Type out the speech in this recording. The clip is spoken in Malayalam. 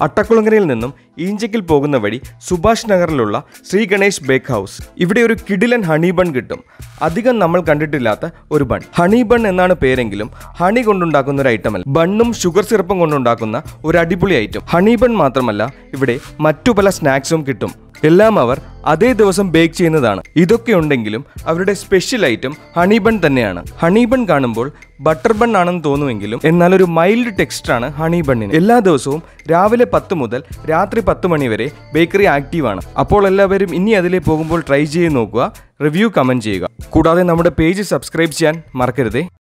അട്ടക്കുളങ്ങരയിൽ നിന്നും ഈഞ്ചക്കിൽ പോകുന്ന വഴി സുഭാഷ് നഗറിലുള്ള ശ്രീ ഗണേഷ് ബേക്ക് ഹൗസ് ഇവിടെ ഒരു കിടിലൻ ഹണി ബൺ കിട്ടും അധികം നമ്മൾ കണ്ടിട്ടില്ലാത്ത ഒരു ബൺ ഹണി ബൺ എന്നാണ് പേരെങ്കിലും ഹണി കൊണ്ടുണ്ടാക്കുന്ന ഒരു ഐറ്റമല്ല ബണ്ണും ഷുഗർ സിറപ്പും കൊണ്ടുണ്ടാക്കുന്ന ഒരു അടിപൊളി ഐറ്റം ഹണി ബൺ മാത്രമല്ല ഇവിടെ മറ്റു പല സ്നാക്സും കിട്ടും എല്ലാം അവർ അതേ ദിവസം ബേക്ക് ചെയ്യുന്നതാണ് ഇതൊക്കെ ഉണ്ടെങ്കിലും അവരുടെ സ്പെഷ്യൽ ഐറ്റം ഹണി ബൺ തന്നെയാണ് ഹണി ബൺ കാണുമ്പോൾ ബട്ടർ ബൺ ആണെന്ന് തോന്നുമെങ്കിലും എന്നാൽ ഒരു മൈൽഡ് ടെക്സ്റ്റാണ് ഹണി ബണ്ണിന് എല്ലാ ദിവസവും രാവിലെ പത്ത് മുതൽ രാത്രി പത്ത് മണി വരെ ബേക്കറി ആക്റ്റീവ് ആണ് അപ്പോൾ എല്ലാവരും ഇനി അതിലെ പോകുമ്പോൾ ട്രൈ ചെയ്ത് നോക്കുക റിവ്യൂ കമന്റ് ചെയ്യുക കൂടാതെ നമ്മുടെ പേജ് സബ്സ്ക്രൈബ് ചെയ്യാൻ മറക്കരുതേ